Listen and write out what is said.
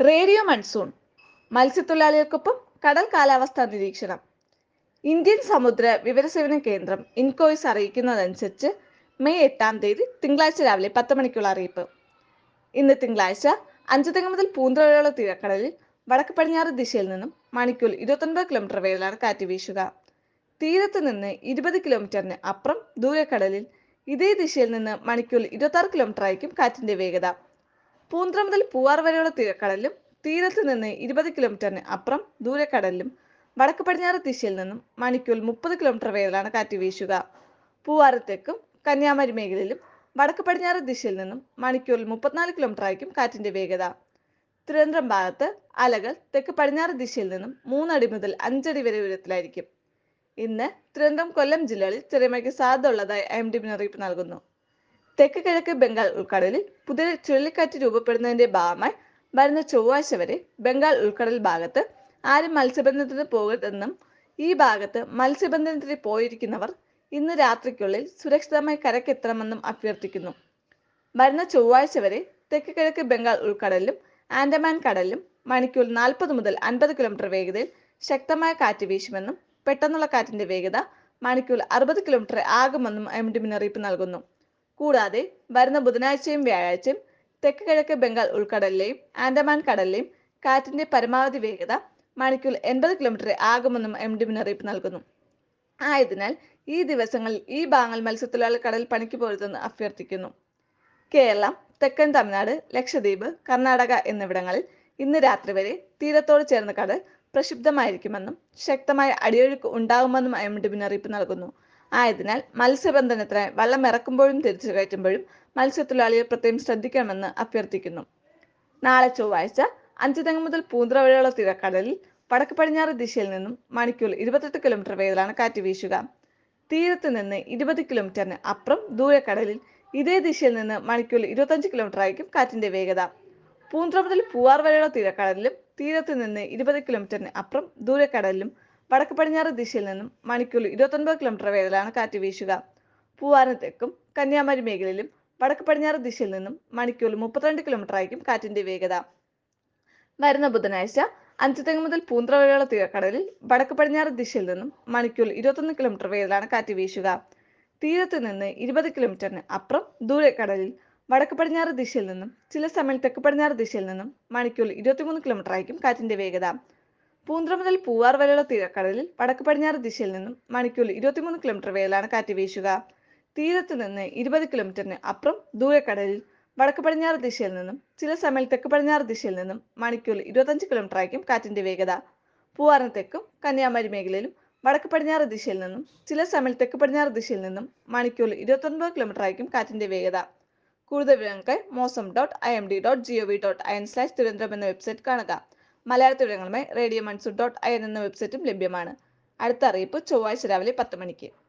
radio monsoon മത്സ്യത്തൊഴിലാളികൾക്കൊപ്പം കടൽ കാലാവസ്ഥാ നിരീക്ഷണം ഇന്ത്യൻ സമുദ്ര വിവരസേവന കേന്ദ്രം ഇൻകോയ്സ് അറിയിക്കുന്നതനുസരിച്ച് മെയ് എട്ടാം തീയതി തിങ്കളാഴ്ച രാവിലെ പത്ത് മണിക്കുള്ള അറിയിപ്പ് ഇന്ന് തിങ്കളാഴ്ച അഞ്ചുതെങ്ങ് മുതൽ പൂന്തറ വരെയുള്ള തീരക്കടലിൽ വടക്ക് പടിഞ്ഞാറ് ദിശയിൽ നിന്നും മണിക്കൂർ ഇരുപത്തൊൻപത് കിലോമീറ്റർ വേഗത്തിലാണ് കാറ്റ് വീശുക തീരത്ത് നിന്ന് ഇരുപത് കിലോമീറ്ററിന് അപ്പുറം ദൂരക്കടലിൽ ഇതേ ദിശയിൽ നിന്ന് മണിക്കൂർ ഇരുപത്തി ആറ് കിലോമീറ്റർ ആയിരിക്കും കാറ്റിന്റെ വേഗത പൂന്തറ മുതൽ പൂവാർ വരെയുള്ള തീരക്കടലിലും തീരത്ത് നിന്ന് ഇരുപത് കിലോമീറ്ററിന് അപ്പുറം ദൂരക്കടലിലും വടക്ക് പടിഞ്ഞാറ് ദിശയിൽ നിന്നും മണിക്കൂർ മുപ്പത് കിലോമീറ്റർ വേഗത്തിലാണ് കാറ്റ് വീശുക പൂവാരത്തേക്കും കന്യാകുമാരി മേഖലയിലും വടക്ക് പടിഞ്ഞാറ് ദിശയിൽ നിന്നും മണിക്കൂറിൽ മുപ്പത്തിനാല് കിലോമീറ്റർ ആയിരിക്കും കാറ്റിന്റെ വേഗത തിരുവനന്തപുരം ഭാഗത്ത് അലകൾ തെക്ക് പടിഞ്ഞാറ് ദിശയിൽ നിന്നും മൂന്നടി മുതൽ അഞ്ചടി വരെ ഉയരത്തിലായിരിക്കും ഇന്ന് തിരുവനന്തപുരം കൊല്ലം ജില്ലകളിൽ ചെറിയ മഴയ്ക്ക് സാധ്യത ഉള്ളതായി ഐ എം ഡി മുന്നറിയിപ്പ് നൽകുന്നു തെക്ക് കിഴക്ക് ബംഗാൾ ഉൾക്കടലിൽ പുതിയ ചുഴലിക്കാറ്റ് രൂപപ്പെടുന്നതിന്റെ ഭാഗമായി വരുന്ന ചൊവ്വാഴ്ച വരെ ബംഗാൾ ഉൾക്കടൽ ഭാഗത്ത് ആരും മത്സ്യബന്ധനത്തിന് പോകരുതെന്നും ഈ ഭാഗത്ത് മത്സ്യബന്ധനത്തിന് പോയിരിക്കുന്നവർ ഇന്ന് രാത്രിക്കുള്ളിൽ സുരക്ഷിതമായി കരക്കെത്തണമെന്നും അഭ്യർത്ഥിക്കുന്നു വരുന്ന ചൊവ്വാഴ്ച വരെ തെക്ക് കിഴക്ക് ബംഗാൾ ഉൾക്കടലിലും ആൻഡമാൻ കടലിലും മണിക്കൂർ നാൽപ്പത് മുതൽ അൻപത് കിലോമീറ്റർ വേഗതയിൽ ശക്തമായ കാറ്റ് വീശുമെന്നും പെട്ടെന്നുള്ള കാറ്റിന്റെ വേഗത മണിക്കൂർ അറുപത് കിലോമീറ്റർ ആകുമെന്നും എം ഡി മുന്നറിയിപ്പ് നൽകുന്നു കൂടാതെ വരുന്ന ബുധനാഴ്ചയും വ്യാഴാഴ്ചയും തെക്ക് കിഴക്ക് ബംഗാൾ ഉൾക്കടലിലെയും ആൻഡമാൻ കടലിലെയും കാറ്റിന്റെ പരമാവധി വേഗത മണിക്കൂർ എൺപത് കിലോമീറ്റർ ആകുമെന്നും എം ഡി മുന്നറിയിപ്പ് നൽകുന്നു ആയതിനാൽ ഈ ദിവസങ്ങളിൽ ഈ ഭാഗങ്ങൾ മത്സ്യത്തൊഴിലാളി കടൽ പണിക്ക് പോരുതെന്ന് അഭ്യർത്ഥിക്കുന്നു കേരളം തെക്കൻ തമിഴ്നാട് ലക്ഷദ്വീപ് കർണാടക എന്നിവിടങ്ങളിൽ ഇന്ന് രാത്രി വരെ തീരത്തോട് ചേർന്ന കടൽ പ്രക്ഷുബ്ധമായിരിക്കുമെന്നും ശക്തമായ അടിയൊഴുക്ക് ഉണ്ടാകുമെന്നും എം ഡി മുന്നറിയിപ്പ് നൽകുന്നു ആയതിനാൽ മത്സ്യബന്ധനത്തിനായി വള്ളം ഇറക്കുമ്പോഴും തിരിച്ചു കയറ്റുമ്പോഴും മത്സ്യത്തൊഴിലാളികൾ പ്രത്യേകം ശ്രദ്ധിക്കണമെന്ന് അഭ്യർത്ഥിക്കുന്നു നാളെ ചൊവ്വാഴ്ച അഞ്ചുതെങ്ങ് മുതൽ പൂന്തറ വരെയുള്ള തീരക്കടലിൽ വടക്ക് പടിഞ്ഞാറ് ദിശയിൽ നിന്നും മണിക്കൂർ ഇരുപത്തെട്ട് കിലോമീറ്റർ വേഗത്തിലാണ് കാറ്റ് വീശുക തീരത്ത് നിന്ന് ഇരുപത് കിലോമീറ്ററിന് അപ്പുറം ദൂരക്കടലിൽ ഇതേ ദിശയിൽ നിന്ന് മണിക്കൂർ ഇരുപത്തഞ്ച് കിലോമീറ്റർ ആയിരിക്കും കാറ്റിന്റെ വേഗത പൂന്തറ മുതൽ പൂവാർ വരെയുള്ള തീരക്കടലിലും തീരത്ത് നിന്ന് ഇരുപത് കിലോമീറ്ററിന് അപ്പുറം ദൂരക്കടലിലും വടക്ക് പടിഞ്ഞാറ് ദിശയിൽ നിന്നും മണിക്കൂർ ഇരുപത്തൊൻപത് കിലോമീറ്റർ വേഗത്തിലാണ് കാറ്റ് വീശുക പൂവാറിന് തെക്കും കന്യാകുമാരി മേഖലയിലും വടക്ക് പടിഞ്ഞാറ് ദിശയിൽ നിന്നും മണിക്കൂർ മുപ്പത്തിരണ്ട് കിലോമീറ്റർ ആയിരിക്കും കാറ്റിന്റെ വേഗത വരുന്ന ബുധനാഴ്ച അഞ്ചുതെങ്ങ് മുതൽ പൂന്തറ വരെയുള്ള തീരക്കടലിൽ വടക്ക് പടിഞ്ഞാറ് ദിശയിൽ നിന്നും മണിക്കൂർ ഇരുപത്തൊന്ന് കിലോമീറ്റർ വേഗത്തിലാണ് കാറ്റ് വീശുക തീരത്ത് നിന്ന് ഇരുപത് കിലോമീറ്ററിന് അപ്പുറം ദൂരക്കടലിൽ വടക്ക് പടിഞ്ഞാറ് ദിശയിൽ നിന്നും ചില സമയം തെക്ക് പടിഞ്ഞാറ് ദിശയിൽ നിന്നും മണിക്കൂർ ഇരുപത്തിമൂന്ന് കിലോമീറ്റർ ആയിരിക്കും കാറ്റിന്റെ വേഗത പൂന്തറ മുതൽ പൂവാർ വരെയുള്ള തീരക്കടലിൽ വടക്ക് പടിഞ്ഞാറ് ദിശയിൽ നിന്നും മണിക്കൂർ ഇരുപത്തിമൂന്ന് കിലോമീറ്റർ വേഗത്തിലാണ് കാറ്റ് വീശുക തീരത്ത് നിന്ന് ഇരുപത് കിലോമീറ്ററിന് അപ്പുറം ദൂരക്കടലിൽ വടക്ക് പടിഞ്ഞാറ് ദിശയിൽ നിന്നും ചില സമയം തെക്ക് പടിഞ്ഞാറ് ദിശയിൽ നിന്നും മണിക്കൂർ ഇരുപത്തഞ്ച് കിലോമീറ്റർ ആയിരിക്കും കാറ്റിന്റെ വേഗത പൂവാറിന് തെക്കും കന്യാകുമാരി മേഖലയിലും വടക്ക് പടിഞ്ഞാറ് ദിശയിൽ നിന്നും ചില സമയം തെക്ക് പടിഞ്ഞാറ് ദിശയിൽ നിന്നും മണിക്കൂർ ഇരുപത്തൊൻപത് കിലോമീറ്റർ ആയിരിക്കും കാറ്റിന്റെ വേഗത കൂടുതൽ വിവരങ്ങൾക്ക് Mausam dot I M D dot G O V dot I N slash Thiruvananthapuram എന്ന വെബ്സൈറ്റ് കാണുക മലയാളത്തിൽ വിവരങ്ങളുമായി radio monsoon dot I N എന്ന വെബ്സൈറ്റും ലഭ്യമാണ് അടുത്ത അറിയിപ്പ് ചൊവ്വാഴ്ച രാവിലെ പത്ത് മണിക്ക്